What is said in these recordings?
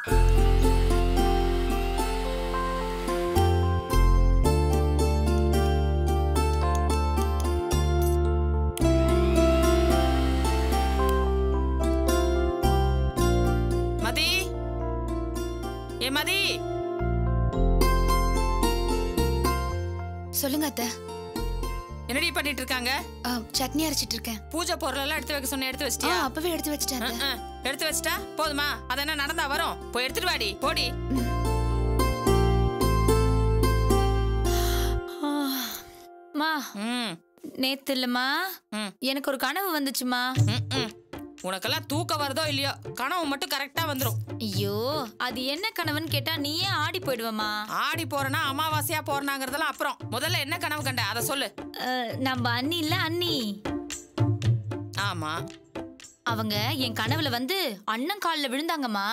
மதி ஏ மதி சொல்லுங்க அத்தை என்னடி பண்ணிட்டு இருக்காங்க ஆ, சட்னி அரைச்சிட்டு இருக்கேன் பூஜை பொருள் எல்லாம் எடுத்து வைக்க சொன்ன எடுத்து ஆ, வச்சிட்டியா அப்பவே எடுத்து வச்சிட்டேன் அஹ், அத்தை. அஹ். எடுத்து வச்சிட்டா போதுமா அது என்ன நடந்தா வரும் போய் எடுத்துட்டு வாடி போடி மா ம் நேத்து இல்லம்மா ம். எனக்கு ஒரு கனவு வந்துச்சுமா ம், ம். உனக்கெல்லாம் தூக்கம் வருதோ இல்லையோ கனவு மட்டும் கரெக்டா வந்துரும் ஐயோ அது என்ன கனவுன்னு கேட்டா நீயே ஆடி போயிடுவமா ஆடி போறனா அமாவாசையா போறனாங்கிறதெல்லாம் அப்புறம் முதல்ல என்ன கனவு கண்ட அதை சொல்லு நம்ம அண்ணி இல்ல அண்ணி ஆமா அவங்க என் கனவுல வந்து அண்ணன் கால்ல விழுந்தாங்கம்மா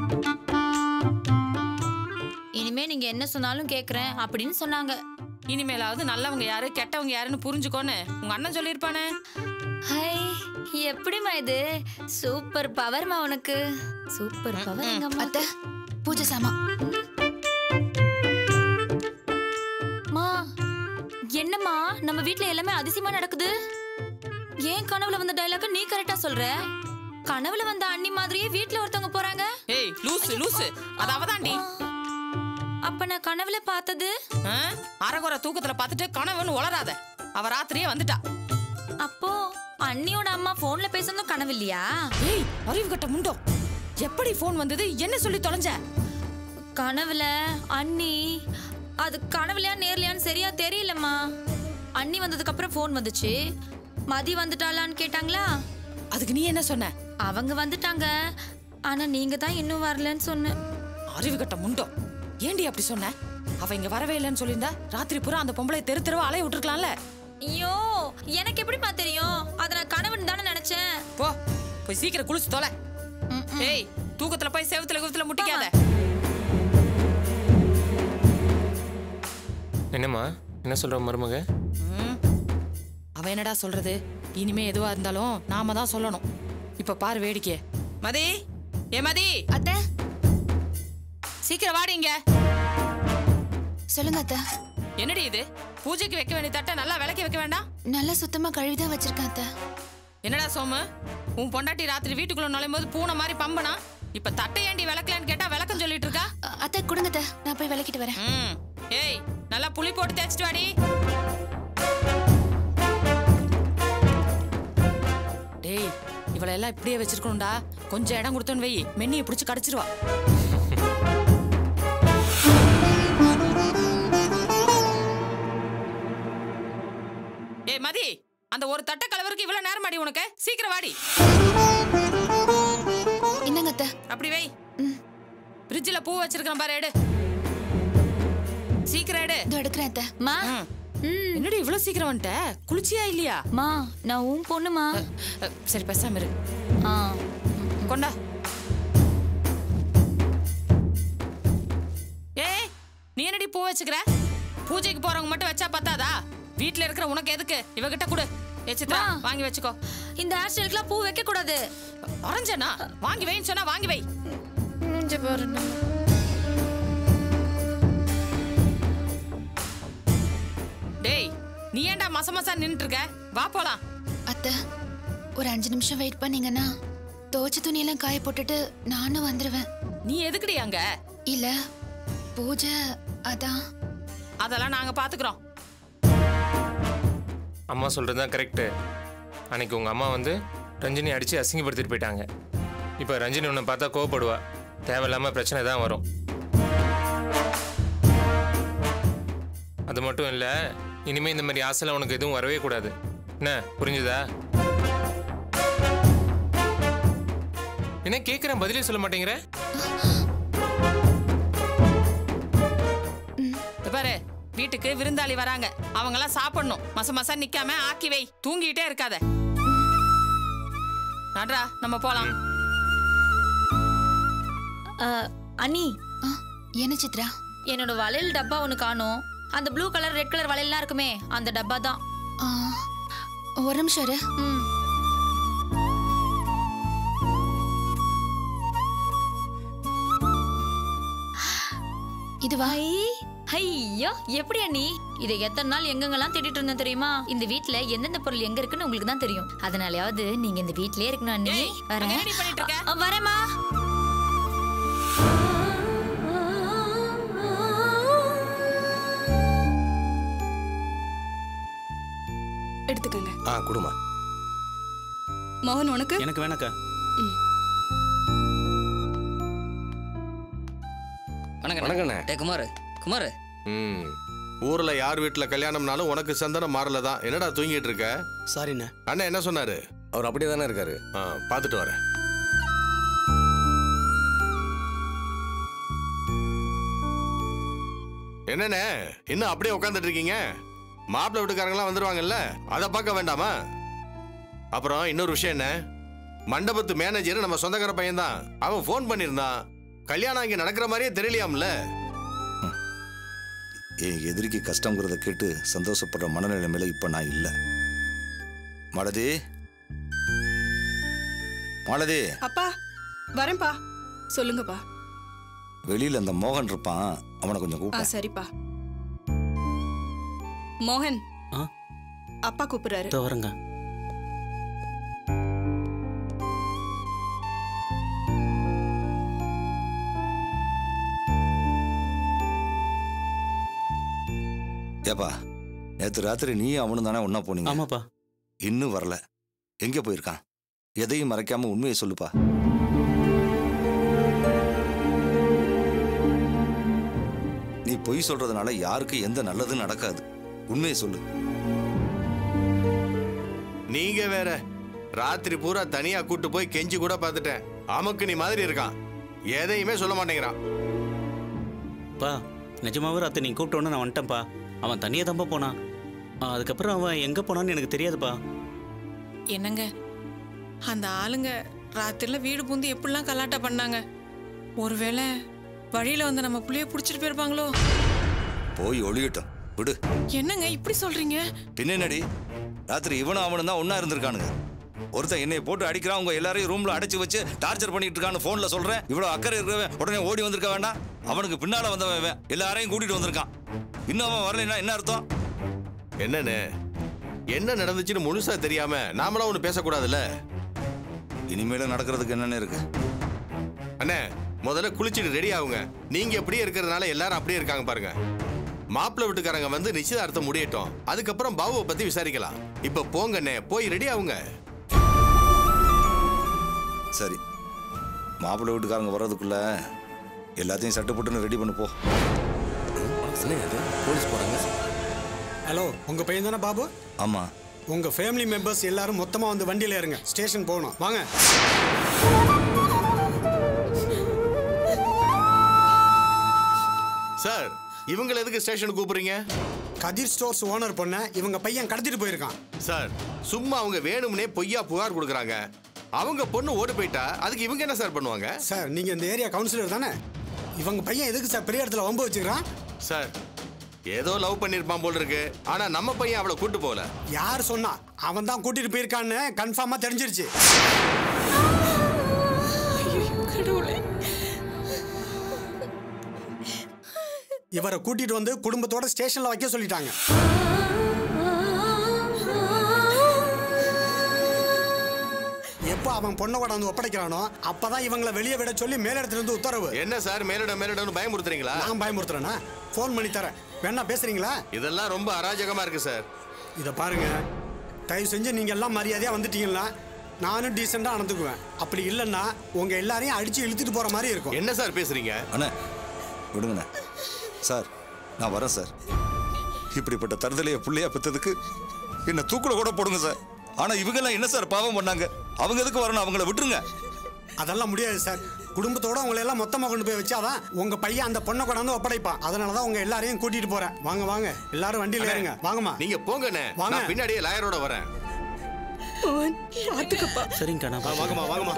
இனிமே நீங்க என்ன சொன்னாலும் கேக்குறேன் அப்படின்னு சொன்னாங்க இனிமேலாவது நல்லவங்க யாரு கெட்டவங்க யாருன்னு புரிஞ்சுக்கோன்னு உங்க அண்ணன் சொல்லியிருப்பானே ஹை எப்படிம்மா இது சூப்பர் பவர்மா உனக்கு சூப்பர் பவர் எங்க அம்மா அத்தை பூஜை சாமா மா என்னம்மா நம்ம வீட்ல எல்லாமே அதிசயமா நடக்குது ஏன் கனவுல வந்த டயலாக நீ கரெக்டா சொல்ற கனவுல வந்த அண்ணி மாதிரியே வீட்ல ஒருத்தவங்க போறாங்க ஏய் லூசு லூசு அது அவதாண்டி அப்ப நான் கனவுல பார்த்தது ஆ? அரைகுறை தூக்கத்துல பார்த்துட்டு கனவுன்னு உளராத அவ ராத்திரியே வந்துட்டா அப்போ அண்ணியோட அம்மா போன்ல பேசுறதும் கனவு இல்லையா ஏய் அறிவு கட்ட முண்டோ எப்படி ஃபோன் வந்தது என்ன சொல்லி தொலைஞ்ச கனவுல அண்ணி அது கனவுலையா நேர்லையான்னு சரியா தெரியலம்மா அண்ணி வந்ததுக்கு அப்புறம் ஃபோன் வந்துச்சு மதி வந்துட்டாளான்னு கேட்டாங்களா அதுக்கு நீ என்ன சொன்ன அவங்க வந்துட்டாங்க ஆனா நீங்க தான் இன்னும் வரலன்னு சொன்னேன் அறிவு கட்ட முண்டோ ஏண்டி அப்படி சொன்ன அவ இங்க வரவே இல்லைன்னு சொல்லியிருந்தா ராத்திரி பூரா அந்த பொம்பளை தெரு தெருவா அலைய விட்டுருக்கலாம்ல ஐயோ எனக்கு எப்படிம்மா தெரியும் அத நான் கனவுன்னு தானே நினைச்சேன் போ போய் சீக்கிரம் குளிச்சு தொலை ம், ஏய் தூக்கத்துல போய் செவுத்துல குவத்துல முட்டிக்காத என்னம்மா என்ன சொல்ற மருமக ம். அவ என்னடா சொல்றது இனிமே எதுவா இருந்தாலும் நாம தான் சொல்லணும் இப்ப பாரு வேடிக்கை மதி ஏ மதி அத்தை சீக்கிரம் வாடிங்க சொல்லுங்க அத்தை என்னடி இது பூஜைக்கு வைக்க வேண்டிய தட்டை நல்லா விளக்கி வைக்க வேண்டாம் நல்லா சுத்தமா கழுவிதான் வச்சிருக்கேன் அத்தை என்னடா சோமு உன் பொண்டாட்டி ராத்திரி வீட்டுக்குள்ள நுழையும் போது பூனை மாதிரி பம்பனா இப்ப தட்டை ஏண்டி விளக்கலன்னு கேட்டா விளக்கம் சொல்லிட்டு இருக்கா அ, அத்தை கொடுங்க அத்தை நான் போய் விளக்கிட்டு வரேன் ம் ஏய் நல்லா புளி போட்டு தேய்ச்சிட்டு வாடி டேய் இவளை எல்லாம் இப்படியே வச்சிருக்கணும்டா கொஞ்சம் இடம் கொடுத்தோன்னு வை மென்னியை பிடிச்சி கடிச்சிருவா ஏய் மதி அந்த ஒரு தட்டை கலவருக்கு இவ்வளவு நேரம் அடி உனக்கு சீக்கிரம் வாடி என்னங்க அத்தை அப்படி வை ம். ஃப்ரிட்ஜில் பூ வச்சிருக்கேன் பாரு எடு சீக்கிரம் எடு இதோ எடுக்கிறேன் அத்தை மா ம். ம் என்னடி இவ்வளவு சீக்கிரம் வந்துட்ட குளிச்சியா இல்லையா மா நான் உன் பொண்ணுமா அ, சரி பேசாம இரு ஆ கொண்டா ஏய் நீ என்னடி பூ வச்சுக்கிற பூஜைக்கு போறவங்க மட்டும் வச்சா பத்தாதா வீட்ல இருக்கிற உனக்கு எதுக்கு இவகிட்ட கொடு ஏ சித்ரா வா. வாங்கி வச்சுக்கோ இந்த ஹேர் ஸ்டைலுக்குலாம் பூ வைக்க கூடாது வரைஞ்சனா வாங்கி வைன்னு சொன்னா வாங்கி வை மூஞ்ச பாருங்க டேய் நீ ஏன்டா மச மசா நின்னுட்டு இருக்க வா போலாம் அத்தை ஒரு அஞ்சு நிமிஷம் வெயிட் பண்ணீங்கன்னா துவைச்ச துணியெல்லாம் காய போட்டுட்டு நானும் வந்துருவேன் நீ எதுக்குடி அங்க இல்ல பூஜை அதான் அதெல்லாம் நாங்க பாத்துக்கிறோம் அம்மா சொல்கிறது தான் கரெக்டு அன்னைக்கு உங்கள் அம்மா வந்து ரஞ்சினி அடித்து அசிங்கப்படுத்திட்டு போயிட்டாங்க இப்போ ரஞ்சினி உன்னை பார்த்தா கோவப்படுவா தேவையில்லாமல் பிரச்சனை தான் வரும் அது மட்டும் இல்லை இனிமேல் இந்த மாதிரி ஆசைலாம் உனக்கு எதுவும் வரவே கூடாது என்ன புரிஞ்சுதா என்ன கேட்குறேன் பதிலே சொல்ல மாட்டேங்கிற இதோ பாரு வீட்டுக்கு விருந்தாளி வராங்க அவங்க எல்லாம் சாப்பிடணும் மச மசா நிக்காம ஆக்கி வை தூங்கிட்டே இருக்காத நட்ரா நம்ம போலாம் ஆ, அண்ணி ஆ, என்ன சித்ரா என்னோட வளையல் டப்பா ஒன்று காணும் அந்த ப்ளூ கலர் ரெட் கலர் வளையல்லாம் இருக்குமே அந்த டப்பா தான் ஆ, ஒரு நிமிஷம் இரு ம் இதுவா ஐயோ எப்படி அண்ணி இதை எத்தனை நாள் எங்கெங்கெல்லாம் தேடிட்டு இருந்தேன் தெரியுமா இந்த வீட்ல எந்தெந்த பொருள் எங்க இருக்குன்னு உங்களுக்கு தான் தெரியும் அதனாலயாவது நீங்க இந்த வீட்லயே இருக்கணும் அண்ணி ஏய், வரேன் அங்க என்னடி பண்ணிட்டு இருக்க? அ, வரேம்மா எடுத்துக்கங்க ஆ குடுமா மோகன் உனக்கு எனக்கு வேணாக்கா வணக்கம் வணக்கண்ணே டே குமார் குமார் ம் ஊர்ல யார் வீட்டுல கல்யாணம்னாலும் உனக்கு சந்தனம் மாறல தான் என்னடா தூங்கிட்டு இருக்க சாரிண்ணே அண்ணன் என்ன சொன்னாரு அவர் அப்படியே தானே இருக்காரு ஆ பார்த்துட்டு வரேன் என்னண்ணே இன்னும் அப்படியே உட்காந்துட்டு இருக்கீங்க மாப்பிள்ளை வீட்டுக்காரங்களாம் வந்துருவாங்கல்ல அதை பார்க்க வேண்டாமா அப்புறம் இன்னொரு விஷயம் என்ன மண்டபத்து மேனேஜர் நம்ம சொந்தக்கார பையன்தான் அவன் ஃபோன் பண்ணியிருந்தான் கல்யாணம் இங்கே நடக்கிற மாதிரியே தெரியலையாம்ல என் எதிரிக்கு கஷ்டங்கிறத கேட்டு சந்தோஷப்படுற மனநிலைமையில இப்ப நான் இல்லை மாலதி மாலதி அப்பா வரேன்ப்பா சொல்லுங்கப்பா வெளியில அந்த மோகன் இருப்பான் அவனை கொஞ்சம் ஆ கூப்பிட சரிப்பா மோகன் ஆ? அப்பா கூப்பிடுறாரு இதோ வரேங்க ஏப்பா நேத்து ராத்திரி நீ அவனும் தானே ஒன்னா போனீங்க ஆமாப்பா இன்னும் வரல எங்க போயிருக்கான் எதையும் மறைக்காம உண்மையை சொல்லுப்பா நீ பொய் சொல்றதுனால யாருக்கும் எந்த நல்லதும் நடக்காது உண்மையை சொல்லு நீங்க வேற ராத்திரி பூரா தனியா கூட்டு போய் கெஞ்சி கூட பார்த்துட்டேன் அமுக்கு நீ மாதிரி இருக்கான் எதையுமே சொல்ல மாட்டேங்கிறான் பா நிஜமாவே ராத்திரி நீ கூப்பிட்டோன்னு நான் வந்துட்டேன்ப்பா அவன் தனியாக தான்ப்பா போனான் ஆ, அதுக்கப்புறம் அவன் எங்கே போனான்னு எனக்கு தெரியாதுப்பா என்னங்க அந்த ஆளுங்க ராத்திரில வீடு பூந்து எப்படிலாம் கலாட்டா பண்ணாங்க ஒருவேளை வழியில வந்து நம்ம புள்ளைய புடிச்சிட்டு போயிருப்பாங்களோ போய் ஒளியட்டும் விடு என்னங்க இப்படி சொல்றீங்க பின்ன என்னடி ராத்திரி இவனும் அவனும் தான் ஒன்னா இருந்திருக்கானுங்க ஒருத்தன் என்னை போட்டு அடிக்கிறான் உங்க எல்லாரையும் ரூம்ல அடைச்சு வச்சு டார்ச்சர் பண்ணிட்டு இருக்கான்னு போன்ல சொல்றேன் இவ்வளவு அக்கறை இருக்கிறவன் உடனே ஓடி வந்திருக்க வேண்டாம் அவனுக்கு பின்னால வந்தவன் இவன். எல்லாரையும் கூட்டிட்டு வந்திருக்கான் இன்னும் அவன் வரலைன்னா என்ன அர்த்தம் என்னன்னு என்ன நடந்துச்சுன்னு முழுசா தெரியாம நாமளாம் ஒண்ணு பேசக்கூடாதுல்ல இனிமேல நடக்கிறதுக்கு என்னென்ன இருக்கு அண்ணே முதல்ல குளிச்சுட்டு ரெடி ஆகுங்க நீங்க எப்படியே இருக்கிறதுனால எல்லாரும் அப்படியே இருக்காங்க பாருங்க மாப்பிள்ளை வீட்டுக்காரங்க வந்து நிச்சயதார்த்தம் முடியட்டும் அதுக்கப்புறம் பாபுவை பத்தி விசாரிக்கலாம் இப்ப போங்கண்ணே போய் ரெடி ஆகுங்க சரி மாப்பிள்ளை வீட்டுக்காரங்க வர்றதுக்குள்ள எல்லாத்தையும் சட்டு போட்டுன்னு ரெடி பண்ணு போ என்ன அது போலீஸ் போறாங்க ஹலோ உங்க பையன் தானே பாபு ஆமா உங்க ஃபேமிலி மெம்பர்ஸ் எல்லாரும் மொத்தமா வந்து வண்டியில இருங்க ஸ்டேஷன் போகணும் வாங்க சார் இவங்களை எதுக்கு ஸ்டேஷனுக்கு கூப்பிடுறீங்க கதிர் ஸ்டோர்ஸ் ஓனர் பொண்ண இவங்க பையன் கடத்திட்டு போயிருக்கான் சார் சும்மா அவங்க வேணும்னே பொய்யா புகார் கொடுக்குறாங்க அவங்க பொண்ணு ஓடி போயிட்டா அதுக்கு இவங்க என்ன சார் பண்ணுவாங்க சார் நீங்க இந்த ஏரியா கவுன்சிலர் தானே இவங்க பையன் எதுக்கு சார் பெரிய இடத்துல வம்பு வச்சுக்கிறான் சார் ஏதோ லவ் பண்ணிருப்பான் போல இருக்கு ஆனா நம்ம பையன் அவளை கூட்டு போகல யார் சொன்னா அவன் தான் கூட்டிட்டு போயிருக்கான்னு கன்ஃபார்மா தெரிஞ்சிருச்சு கடவுளே இவரை கூட்டிட்டு வந்து குடும்பத்தோட ஸ்டேஷன்ல வைக்க சொல்லிட்டாங்க எப்போ அவன் பொண்ணை கொண்டாந்து ஒப்படைக்கிறானோ அப்பதான் இவங்களை வெளியே விட சொல்லி மேலிடத்துல இருந்து உத்தரவு என்ன சார் மேலிடம் மேலிடம்னு பயமுறுத்துறீங்களா நான் பயமுறுத்துறேனா ஃபோன் பண்ணி தரேன் வேணா பேசுறீங்களா இதெல்லாம் ரொம்ப அராஜகமா இருக்கு சார் இதை பாருங்க தயவு செஞ்சு நீங்க எல்லாம் மரியாதையா வந்துட்டீங்கன்னா நானும் டீசெண்டா நடந்துக்குவேன் அப்படி இல்லைன்னா உங்க எல்லாரையும் அடிச்சு இழுத்துட்டு போற மாதிரி இருக்கும் என்ன சார் பேசுறீங்க அண்ணே விடுங்கண்ணே சார் நான் வரேன் சார் இப்படிப்பட்ட தருதலைய புள்ளையா பெற்றதுக்கு என்ன தூக்குல கூட போடுங்க சார் ஆனா இவங்கெல்லாம் என்ன சார் பாவம் பண்ணாங்க அவங்க எதுக்கு வரணும் அவங்கள விட்டுருங்க அதெல்லாம் முடியாது சார் குடும்பத்தோட உங்களை எல்லாம் மொத்தமா கொண்டு போய் வச்சாதான் உங்க பையன் அந்த பொண்ணை கொண்டாந்து ஒப்படைப்பான் அதனாலதான் உங்க எல்லாரையும் கூட்டிட்டு போறேன் வாங்க வாங்க எல்லாரும் வண்டியில ஏறுங்க வாங்கம்மா நீங்க போங்கண்ணே வாங்க. நான் பின்னாடியே லாயரோட வரேன் மோகன் பாத்துக்கப்பா சரிங்கக்கா நான் ஆ, பார்த்துக்கிறேன். வாங்கம்மா வாங்கம்மா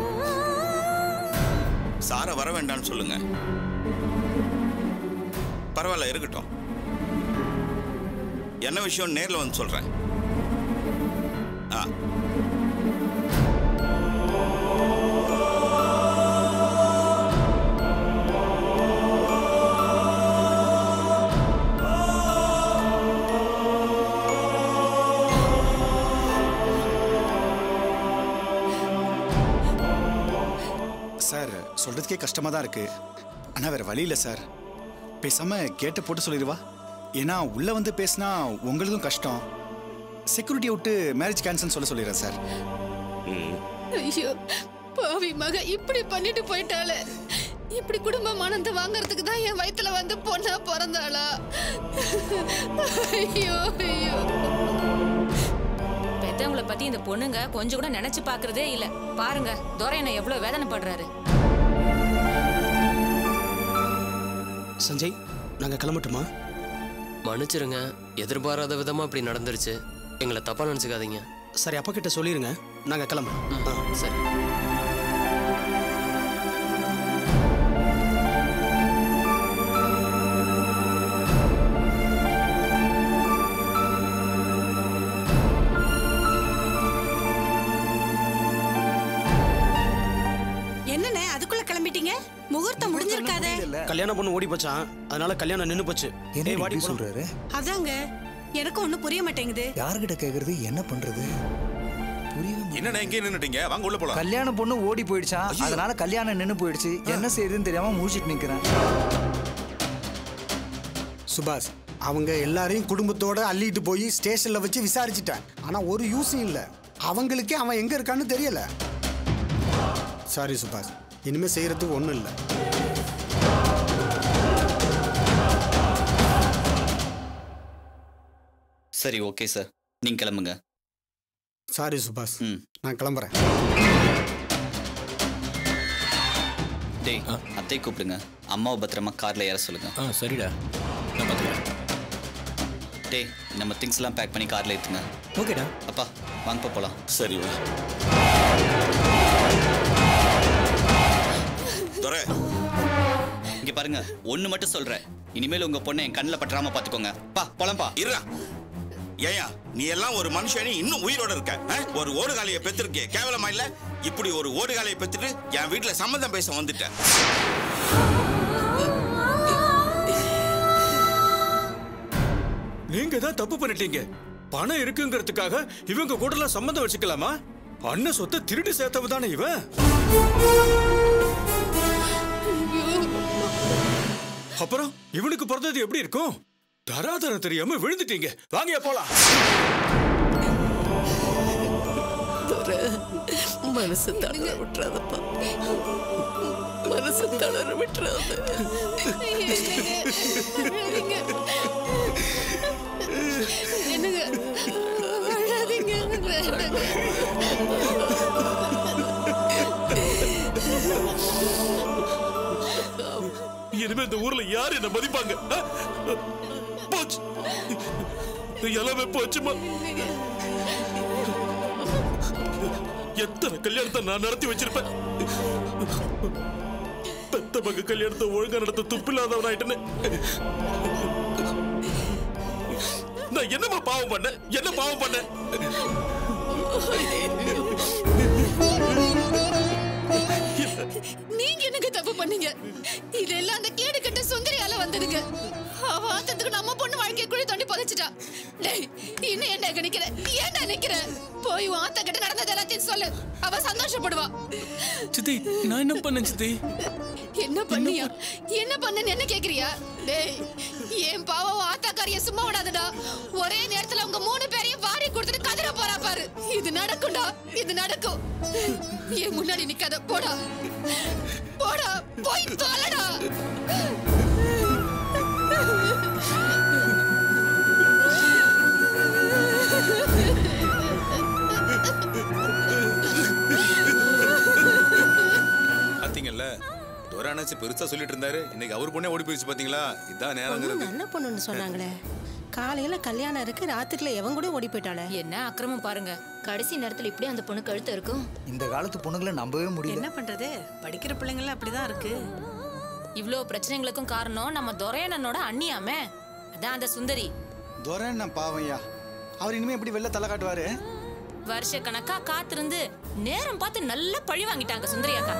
சாரை வர வேண்டாம்னு சொல்லுங்க பரவாயில்ல இருக்கட்டும் என்ன விஷயம் நேர்ல வந்து சொல்றேன் ஆ சார் சொல்றதுக்கே கஷ்டமா தான் இருக்கு ஆனா வேற வழி இல்லை சார் பேசாம கேட்ட போட்டு சொல்லிடுவா ஏன்னா உள்ள வந்து பேசினா உங்களுக்கும் கஷ்டம் செக்யூரிட்டியை விட்டு மேரேஜ் கேன்சல் சொல்ல சொல்லிடுறேன் சார் ஐயோ பாவி மக இப்படி பண்ணிட்டு போயிட்டாளே இப்படி குடும்ப மானத்தை வாங்குறதுக்கு தான் என் வயித்துல வந்து பொண்ணா பிறந்தாளா ஐயோ ஐயோ பெத்தவங்கள பத்தி இந்த பொண்ணுங்க கொஞ்சம் கூட நினைச்சு பாக்குறதே இல்ல பாருங்க துரையனை எவ்வளவு வேதனைப்படுறாரு சஞ்சய் நாங்க கிளம்பட்டுமா மன்னிச்சிருங்க எதிர்பாராத விதமா இப்படி நடந்துருச்சு எங்களை தப்பா நினைச்சுக்காதீங்க சரி அப்பா கிட்ட சொல்லிருங்க நாங்க கிளம்புறோம் ஆ. சரி என்னண்ணே அதுக்குள்ள கிளம்பிட்டீங்க முகூர்த்தம் முடிஞ்சிருக்காதே கல்யாணம் பொண்ணு ஓடி போச்சான் அதனால கல்யாணம் நின்னு போச்சு ஏய், வாடி போலாம். சொல்றாரு அதாங்க எனக்கும் ஒண்ணும் புரிய மாட்டேங்குது யார்கிட்ட கேக்குறது என்ன பண்றது என்னண்ணே இங்கே நின்னுட்டீங்க வாங்க உள்ள போலாம் கல்யாண பொண்ணு ஓடி போயிடுச்சான் அதனால கல்யாணம் நின்னு போயிடுச்சு என்ன செய்யுதுன்னு தெரியாம முடிச்சிட்டு நிக்கிறேன் சுபாஷ் அவங்க எல்லாரையும் குடும்பத்தோட அள்ளிட்டு போய் ஸ்டேஷன்ல வச்சு விசாரிச்சிட்டேன் ஆனா ஒரு யூஸும் இல்லை அவங்களுக்கே அவன் எங்க இருக்கான்னு தெரியல சாரி சுபாஷ் இனிமே செய்யறதுக்கு ஒன்றும் இல்லை சரி ஓகே சார் நீங்க கிளம்புங்க சாரி சுபாஷ் நான் கிளம்புறேன் டேய் அத்தை கூப்பிடுங்க அம்மாவை பத்திரமா கார்ல ஏற சொல்லுங்க ஆ சரிடா நான் பார்த்துக்கிறேன் டேய் நம்ம திங்ஸ் எல்லாம் பேக் பண்ணி கார்ல ஏத்துங்க ஓகேடா அப்பா வாங்கப்பா போலாம் சரி வா துரை இங்க பாருங்க ஒண்ணு மட்டும் சொல்றேன் இனிமேல் உங்க பொண்ணை என் கண்ணில் பற்றாம பாத்துக்கோங்க பா போலாம்ப்பா இருடா ஏயா நீ எல்லாம் ஒரு மனுஷனி இன்னும் உயிரோட இருக்க ஆ? ஒரு ஓடுகாலியை பெற்றிருக்கே கேவலமா இல்ல இப்படி ஒரு ஓடுகாலியை பெற்றுட்டு என் வீட்டுல சம்மந்தம் பேச வந்துட்டேன் நீங்க தான் தப்பு பண்ணிட்டீங்க பணம் இருக்குங்கிறதுக்காக இவங்க கூட எல்லாம் சம்மந்தம் வச்சுக்கலாமா அண்ணன் சொத்தை திருடி சேர்த்தவ தானே இவன் அப்புறம் இவனுக்கு பிறந்தது எப்படி இருக்கும் தராதரம் தெரியாம விழுந்துட்டீங்க வாங்க போலாம் மனசு தளர விட்டுறாதப்பா மனசு தளர விட்டுறாத என்னங்க அழாதீங்க வேண்டாங்க இனிமே இந்த ஊர்ல யார் என்ன மதிப்பாங்க ஆ? போச்சு எல்லாமே போச்சுமா எத்தனை கல்யாணத்தை நான் நடத்தி வச்சிருப்பேன் பெத்த மக கல்யாணத்தை ஒழுங்கா நடத்த துப்பில்லாதவன் ஆயிட்டேன்னு நான் என்னமா பாவம் பண்ணேன் என்ன பாவம் பண்ணேன் நீங்க என்னங்க தப்பு பண்ணீங்க இதெல்லாம் அந்த கேடு கட்ட சுந்தரியால வந்ததுங்க அவ ஆத்தத்துக்கு நம்ம பொண்ணு வாழ்க்கைய குழி தோண்டி புதைச்சிட்டா டேய் இன்னும் என்ன நினைக்கிற ஏன்டா நிக்கிற போய் உன் ஆத்த கிட்ட நடந்தது எல்லாத்தையும் சொல்லு அவ சந்தோஷப்படுவா சித்தி நான் என்ன பண்ணேன் சித்தி என்ன பண்ணியா என்ன பண்ணன்னு என்ன கேக்குறியா டேய் என் பாவம் ஆத்தாக்காரிய சும்மா விடாதடா ஒரே நேரத்துல உங்க மூணு பேரையும் வாரி கொடுத்துட்டு கதற போறா பாரு இது நடக்கும்டா இது நடக்கும் என் முன்னாடி நிக்காத போடா போடா போய் தொலைடா பாத்தீங்கல்ல துரானாச்சு பெருசா சொல்லிட்டு இருந்தாரு இன்னைக்கு அவர் பொண்ணே ஓடி போயிடுச்சு பாத்தீங்களா இதான் பொண்ணு நேரங்கிறது நல்ல பொண்ணுன்னு சொன்னாங்களே காலையில கல்யாணம் இருக்கு ராத்திரில எவன் கூட ஓடி போயிட்டாளே என்ன அக்கிரமம் பாருங்க கடைசி நேரத்துல இப்படி அந்த பொண்ணு கழுத்து இருக்கும் இந்த காலத்து பொண்ணுங்களை நம்பவே முடியல என்ன பண்றது படிக்கிற பிள்ளைங்களாம் அப்படிதான் இருக்கு இவ்ளோ பிரச்சனைகளுக்கும் காரணம் நம்ம துரையண்ணனோட அண்ணியாமே அதான் அந்த சுந்தரி துரன் நான் பாவையா அவர் இனிமே எப்படி வெளில தலை காட்டுவாரு வருஷ கணக்கா காத்திருந்து நேரம் பார்த்து நல்லா பழி வாங்கிட்டாங்க சுந்தரி அக்கா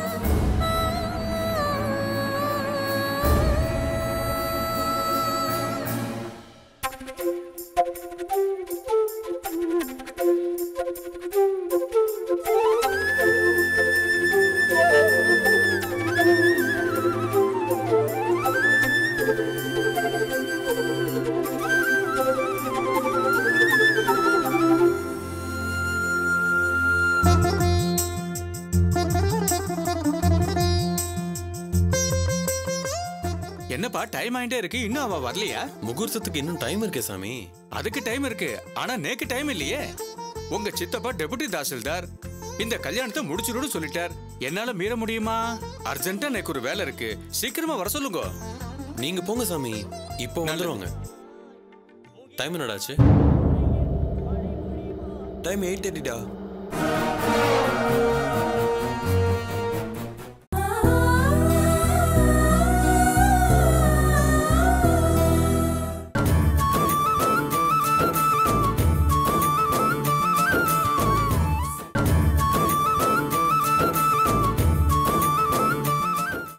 என்னப்பா டைம் ஆயிட்டே இருக்கு இன்னும் அவ வரலையா முகூர்த்தத்துக்கு இன்னும் டைம் இருக்கே சாமி அதுக்கு டைம் இருக்கு ஆனா நேக்கு டைம் இல்லையே உங்க சித்தப்பா டெபுட்டி தாசில்தார் இந்த கல்யாணத்தை முடிச்சிருன்னு சொல்லிட்டார் என்னால மீற முடியுமா அர்ஜென்ட்டா எனக்கு ஒரு வேலை இருக்கு சீக்கிரமா வர சொல்லுங்க நீங்க போங்க சாமி இப்போ வந்துருவாங்க டைம் என்னடாச்சு டைம் எயிட் தேர்ட்டிடா